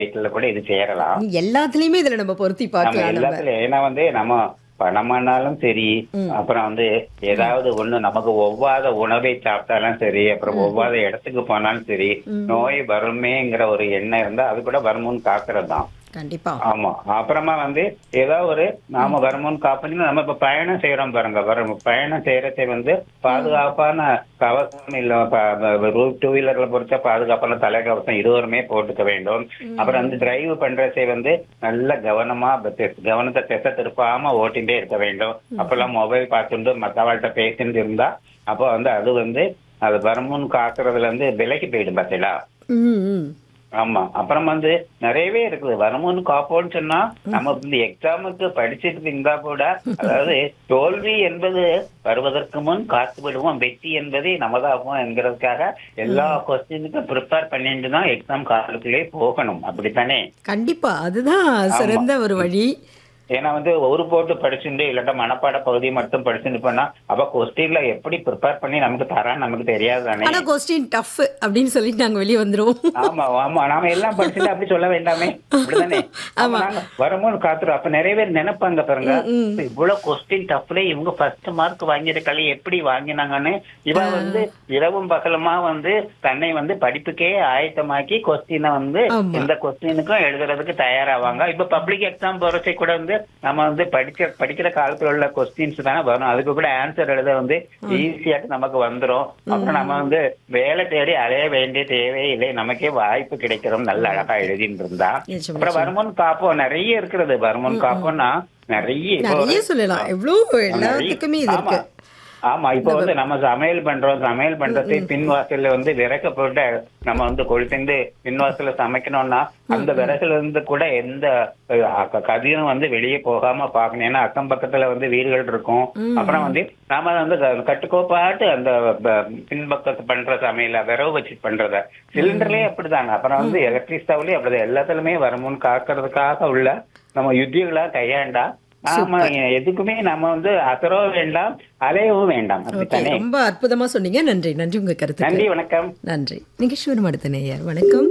வீட்டுல கூட இது சேரலாம் எல்லாத்துலயுமே இதுல நம்ம பொருத்தி நம்ம பார்க்கலாம் நம்ம எல்லாத்துலயும் ஏன்னா வந்து நம்ம பணமானாலும் சரி அப்புறம் வந்து ஏதாவது ஒண்ணு நமக்கு ஒவ்வாத உணவை சாப்பிட்டாலும் சரி அப்புறம் ஒவ்வாத இடத்துக்கு போனாலும் சரி நோய் வருமேங்கிற ஒரு எண்ணம் இருந்தா அது கூட வருமுன் காக்குறது தான் கண்டிப்பா ஆமா அப்புறமா வந்து ஏதோ ஒரு நாம வருமுன் காப்பீங்க நம்ம இப்ப பயணம் செய்யறோம் பாருங்க வரும் பயணம் செய்யறதை வந்து பாதுகாப்பான கவசம் இல்ல டூ வீலர்ல பொறுத்த பாதுகாப்பான தலைக்கவசம் இருவருமே போட்டுக்க வேண்டும் அப்புறம் வந்து டிரைவ் பண்றதை வந்து நல்ல கவனமா தெ- கவனத்தை திசை திருப்பாம ஓட்டிகிட்டே இருக்க வேண்டும் அப்பெல்லாம் மொபைல் பார்த்துட்டு மத்தவாழ்கிட்ட பேசிட்டு இருந்தா அப்போ வந்து அது வந்து அது வருமுன் காக்குறதுல இருந்து விலகி போயிடும் பார்த்தீங்களா ம், ம். ஆமா அப்புறம் வந்து நிறையவே இருக்குது வருமுன்னு காப்போம்னு சொன்னா நம்ம இந்த எக்ஸாமுக்கு படிச்சுட்டு இருந்தா கூட அதாவது தோல்வி என்பது வருவதற்கு முன் காத்து விடுவோம் வெற்றி என்பதே நமதாகும் என்கிறதுக்காக எல்லா கொஸ்டினுக்கும் ப்ரிப்பேர் பண்ணிட்டு தான் எக்ஸாம் காலத்திலே போகணும் அப்படித்தானே கண்டிப்பா அதுதான் சிறந்த ஒரு வழி ஏன்னா வந்து ஒரு போட்டு படிச்சுட்டு இல்லாட்டா மனப்பாட பகுதி மட்டும் படிச்சுட்டு போனா அப்ப கொஸ்டின்ல எப்படி ப்ரிப்பேர் பண்ணி நமக்கு தரான்னு நமக்கு தெரியாது தானே ஆனா கொஸ்டின் டஃப் அப்படின்னு சொல்லிட்டு நாங்க வெளியே வந்துருவோம் ஆமா ஆமா நாம எல்லாம் படிச்சுட்டு அப்படி சொல்ல வேண்டாமே அப்படிதானே ஆமா நாங்க வரும்போது காத்துரும் அப்ப நிறைய பேர் நினைப்பாங்க பாருங்க இவ்வளவு கொஸ்டின் டஃப்ல இவங்க ஃபர்ஸ்ட் மார்க் வாங்கியிருக்காங்க எப்படி வாங்கினாங்கன்னு இவ வந்து இரவும் பகலுமா வந்து தன்னை வந்து படிப்புக்கே ஆயத்தமாக்கி கொஸ்டினை வந்து ஆமா. எந்த கொஸ்டினுக்கும் எழுதுறதுக்கு தயாராவாங்க இப்ப பப்ளிக் எக்ஸாம் போறச்சே கூட வந்து நம்ம வந்து படிக்க படிக்கிற காலத்துல உள்ள கொஸ்டின்ஸ் தானே வரும் அதுக்கு கூட ஆன்சர் எழுத வந்து ஈஸியாக நமக்கு வந்துரும் அப்புறம் நம்ம வந்து வேலை தேடி அலைய வேண்டிய தேவையில்லை நமக்கே வாய்ப்பு கிடைக்கிறோம் நல்ல அழகா எழுதிட்டு இருந்தா நிச்சயம், அப்புறம் வருமுன் காப்போம் நிறைய இருக்கிறது வருமுன் காப்போம்னா நிறைய இப்போ நிறைய சொல்லலாம் எவ்வளவு எல்லாத்துக்குமே இது ஆமா. இருக்கு ஆமா இப்போ வந்து நம்ம சமையல் பண்றோம் சமையல் பண்றது பின்வாசல்ல வந்து விறக போட்டு நம்ம வந்து கொளுத்திந்து பின்வாசல்ல சமைக்கணும்னா அந்த விறகுல இருந்து கூட எந்த அஹ், க- கதிரும் வந்து வெளியே போகாம பார்க்கணும் ஏன்னா அக்கம் பக்கத்துல வந்து வீடுகள் இருக்கும் அப்புறம் வந்து நாம வந்து க- கட்டுக்கோப்பாட்டு அந்த ப- பின்பக்கத்து பண்ற சமையல விறகு வச்சு பண்றத சிலிண்டர்லயே அப்படிதாங்க அப்புறம் வந்து எலக்ட்ரிக் ஸ்டவ்லயே அப்படிதான் எல்லாத்துலயுமே வருமுன் காக்கிறதுக்காக உள்ள நம்ம யுத்திகளா கையாண்டா நாம எதுக்குமே நம்ம வந்து அசரோ வேண்டாம் அலையவும் வேண்டாம் ஓகே அப்படித்தானே ரொம்ப அற்புதமா சொன்னீங்க நன்றி நன்றி உங்க கருத்துக்கு நன்றி வணக்கம் நன்றி நிகழ்ச்சியோட அடுத்த நேயர் வணக்கம்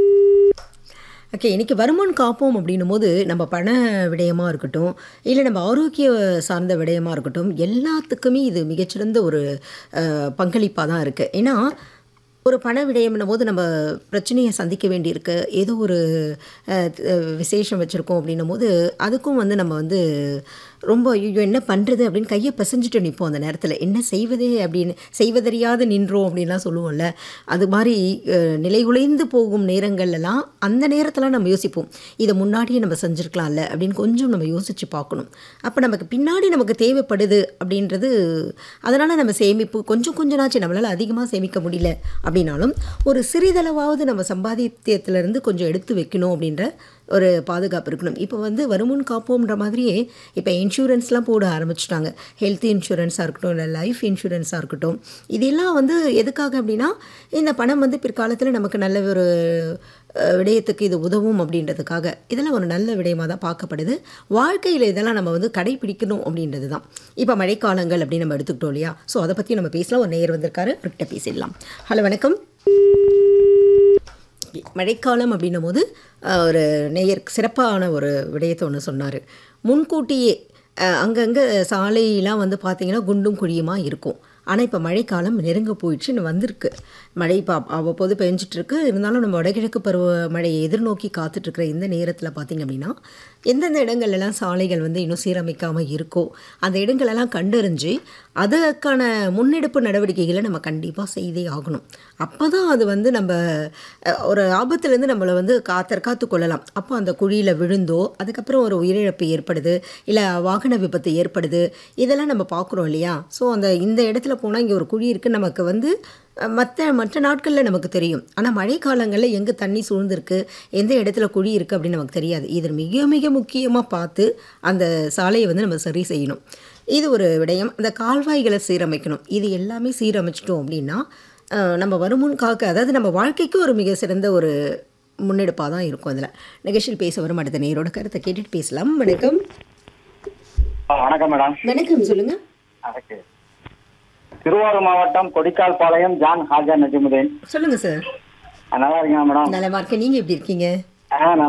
ஓகே இன்னைக்கு வருமான் காப்போம் அப்படின்னும் போது நம்ம பண விடயமா இருக்கட்டும் இல்லை நம்ம ஆரோக்கிய சார்ந்த விடயமா இருக்கட்டும் எல்லாத்துக்குமே இது மிகச்சிறந்த ஒரு பங்களிப்பாக தான் இருக்குது ஏன்னா ஒரு பண விடயம்னும் போது நம்ம பிரச்சனையை சந்திக்க வேண்டியிருக்கு ஏதோ ஒரு அஹ், அஹ், விசேஷம் வச்சுருக்கோம் அப்படின்னும் போது அதுக்கும் வந்து நம்ம வந்து ரொம்ப ஐயோ என்ன பண்ணுறது அப்படின்னு கையை பிசைஞ்சிட்டு நிற்போம் அந்த நேரத்தில் என்ன செய்வதே அப்படின்னு செய்வதறியாது நின்றோம் அப்படின்லாம் சொல்லுவோம்ல அது மாதிரி அஹ், நிலைகுலைந்து போகும் நேரங்கள்லாம் அந்த நேரத்தில் நம்ம யோசிப்போம் இதை முன்னாடியே நம்ம செஞ்சுருக்கலாம்ல அப்படின்னு கொஞ்சம் நம்ம யோசித்து பார்க்கணும் அப்போ நமக்கு பின்னாடி நமக்கு தேவைப்படுது அப்படின்றது அதனால் நம்ம சேமிப்பு கொஞ்சம் கொஞ்ச நாச்சு நம்மளால் அதிகமாக சேமிக்க முடியல அப்படின்னாலும் ஒரு சிறிதளவாவது நம்ம சம்பாதித்தியத்திலேருந்து கொஞ்சம் எடுத்து வைக்கணும் அப்படின்ற ஒரு பாதுகாப்பு இருக்கணும் இப்போ வந்து வருமுன் காப்போம்ன்ற மாதிரியே இப்போ இன்சூரன்ஸ்லாம் போட ஆரம்பிச்சிட்டாங்க ஹெல்த் இன்சூரன்ஸாக இருக்கட்டும் இல்லை லைஃப் இன்சூரன்ஸாக இருக்கட்டும் இதெல்லாம் வந்து எதுக்காக அப்படின்னா இந்த பணம் வந்து பிற்காலத்தில் நமக்கு நல்ல ஒரு அஹ், விடயத்துக்கு இது உதவும் அப்படின்றதுக்காக இதெல்லாம் ஒரு நல்ல விடயமாக தான் பார்க்கப்படுது வாழ்க்கையில் இதெல்லாம் நம்ம வந்து கடைபிடிக்கணும் அப்படின்றது தான் இப்போ மழைக்காலங்கள் அப்படின்னு நம்ம எடுத்துக்கிட்டோம் இல்லையா ஸோ அதை பற்றி நம்ம பேசலாம் ஒரு நேயர் வந்திருக்காரு அவர்கிட்ட பேசிடலாம் ஹலோ வணக்கம் மழைக்காலம் அப்படின்னும் போது அஹ், ஒரு நேயர் சிறப்பான ஒரு விடயத்தை ஒன்று சொன்னார் முன்கூட்டியே அஹ், அங்கங்கே சாலையெல்லாம் வந்து பார்த்திங்கன்னா குண்டும் குழியுமா இருக்கும் ஆனால் இப்போ மழைக்காலம் நெருங்க போயிடுச்சுன்னு வந்திருக்கு மழை இப்போ அவ்வப்போது பெஞ்சிட்ருக்கு இருந்தாலும் நம்ம வடகிழக்கு பருவ மழையை எதிர்நோக்கி காத்துட்ருக்கிற இந்த நேரத்தில் பார்த்திங்க அப்படின்னா எந்தெந்த இடங்கள்லாம் சாலைகள் வந்து இன்னும் சீரமைக்காமல் இருக்கோ அந்த இடங்களெல்லாம் கண்டறிஞ்சு அதற்கான முன்னெடுப்பு நடவடிக்கைகளை நம்ம கண்டிப்பாக செய்தே ஆகணும் அப்போ தான் அது வந்து நம்ம அஹ், ஒரு ஆபத்துலேருந்து நம்மளை வந்து காத்தற்காத்து கொள்ளலாம் அப்போ அந்த குழியில் விழுந்தோ அதுக்கப்புறம் ஒரு உயிரிழப்பு ஏற்படுது இல்லை வாகன விபத்து ஏற்படுது இதெல்லாம் நம்ம பார்க்குறோம் இல்லையா ஸோ அந்த இந்த இடத்துல போனால் இங்கே ஒரு குழி இருக்குது நமக்கு வந்து மற்ற மற்ற நாட்களில் நமக்கு தெரியும் ஆனால் மழைக்காலங்களில் எங்கே தண்ணி சூழ்ந்திருக்கு எந்த இடத்துல குழி இருக்குது அப்படின்னு நமக்கு தெரியாது இது மிக மிக முக்கியமாக பார்த்து அந்த சாலையை வந்து நம்ம சரி செய்யணும் இது ஒரு விடயம் அந்த கால்வாய்களை சீரமைக்கணும் இது எல்லாமே சீரமைச்சிட்டோம் அப்படின்னா அஹ், நம்ம வருமுன் காக்க அதாவது நம்ம வாழ்க்கைக்கு ஒரு மிக சிறந்த ஒரு முன்னெடுப்பாக தான் இருக்கும் அதில் நிகழ்ச்சியில் பேச வரும் அடுத்த நேரோட கருத்தை கேட்டுட்டு பேசலாம் வணக்கம் ஆ, வணக்கம் மேடம் வணக்கம் சொல்லுங்கள் அதுக்கு திருவாரூர் மாவட்டம் கொடிக்கால் பாளையம் ஜான் ஹாஜா நஜிமுதீன் சொல்லுங்கள் சார் ஆ, நல்லா இருக்கீங்களா மேடம் நலமா இருக்கேன் நீங்கள் எப்படி இருக்கீங்க ஆ